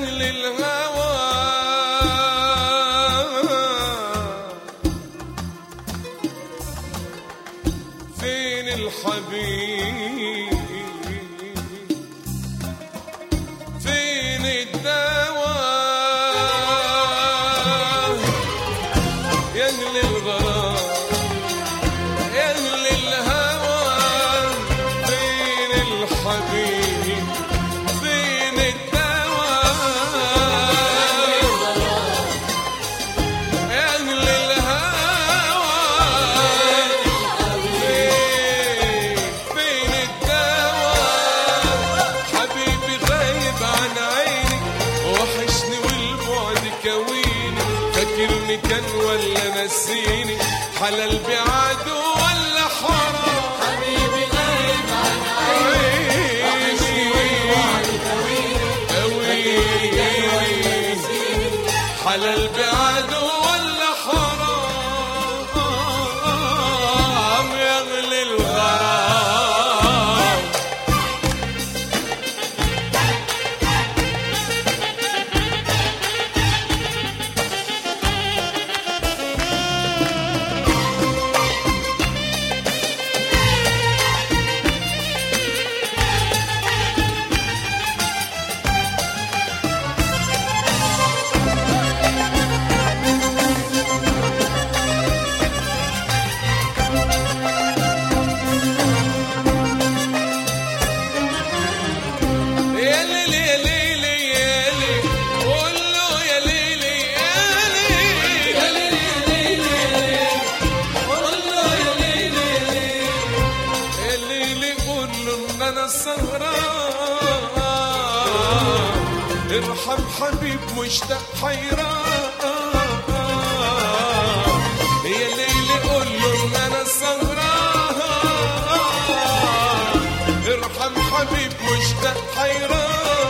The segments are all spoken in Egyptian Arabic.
أهل الهوى فين الحبيب فين الدواء يا أهل الغرام يا أهل الهوى فين الحبيب فين الدواء يا أهل الهوى فين فين الدواء حبيبي غايب عن عيني وحشني والبعد كويني فاكرني كان ولا نسيني حلال بعده ولا حرام حبيبي غايب عن عيني كويني حلال بعده ولا حرام يغلي الغرام يا ليلي يا ليلي يا ليلي قول له يا ليلي يا ليلي يا ليلي يا ليلي قول له يا ليلي يا ليلي قول له ان انا سهران ارحم حبيب مشتاق حيران يا ليلي قول له ان انا سهران ارحم حبيب مشتاق حيران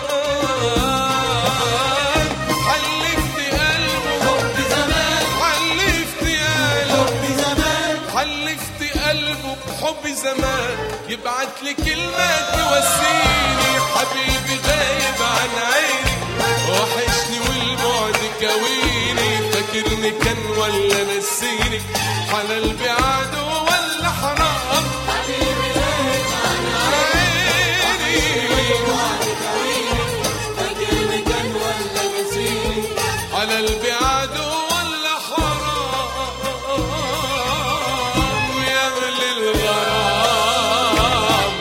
حلفت قلبه حب زمان حلفت قلبه حب زمان حلفت قلبه بحب زمان يبعت لي كلمة توسيني حبيبي غايب عن عيني وحشني والبعد كويني فاكرني كان ولا نسيني حلال بعده ولا حرام حبيبي غايب عن عيني وعد كويني فاكرني كان ولا نسيني حلال بعده ولا حرام يغلي الغرام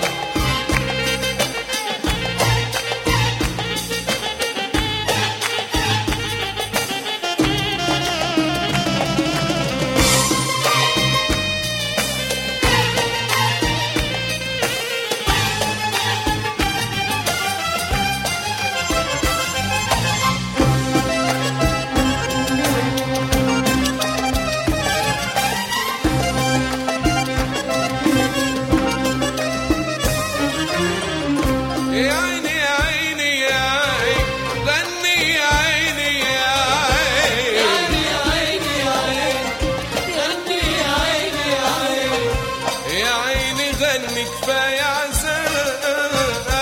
يا عيني يا عيني يا عيني غني يا عيني يا عيني يا عيني يا عيني غني يا عيني يا عيني يا عيني غني كفاية عذاب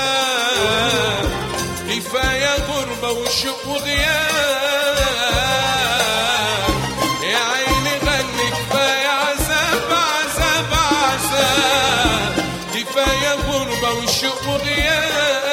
كفاية غربة وشوق وغياب يا عيني غني كفاية عذاب عذاب عذاب كفاية غربة وشوق وغياب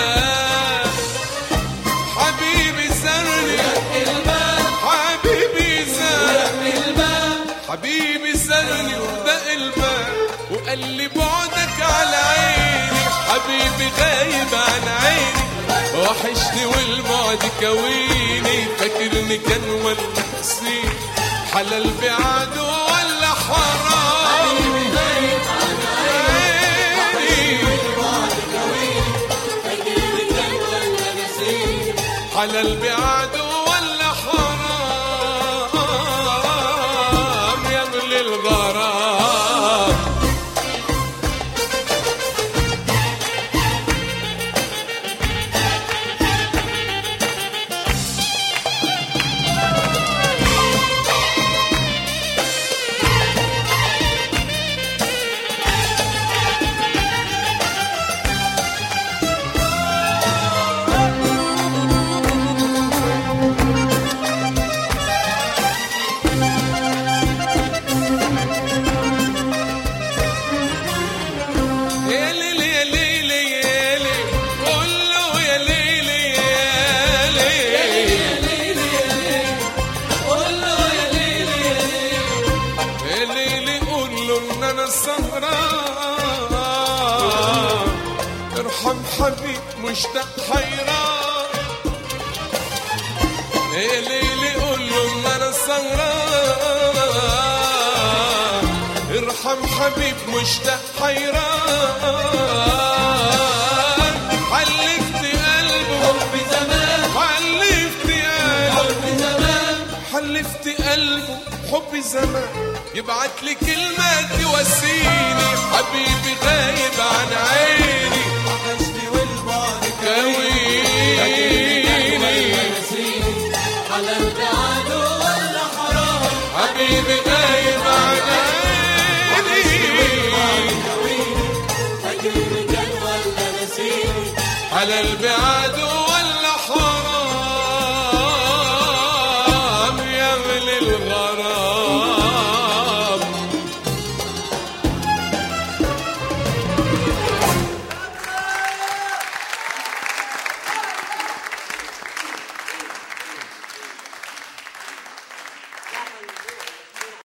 حبيبي زرني الباب حبيبي زرني الباب حبيبي سألني ودق الباب وقال لي بعدك على عيني حبيبي غايب عن عيني وحشني والبعد كويني فاكرني كان ولا نسيني حلال بعده ولا حرام حبيبي غايب عن عيني وعد كويني فاكرني كان ولا نسيني حلال بعده ولا حرام يغلي الغرام حبيب مشتاق حيران يا ليلي قول له ما انا سهران ارحم حبيب مشتاق حيران حلفت قلبه حب زمان حلفت قلبه حب زمان حلفت قلبه حب زمان يبعت لي كلمة توسيني حبيبي غايب عن عيني وحشني والبعد كويني نسيني على البعد ولا حرام حبيبي غايب عن عيني فاكرني كان ولا نسيني على البعاد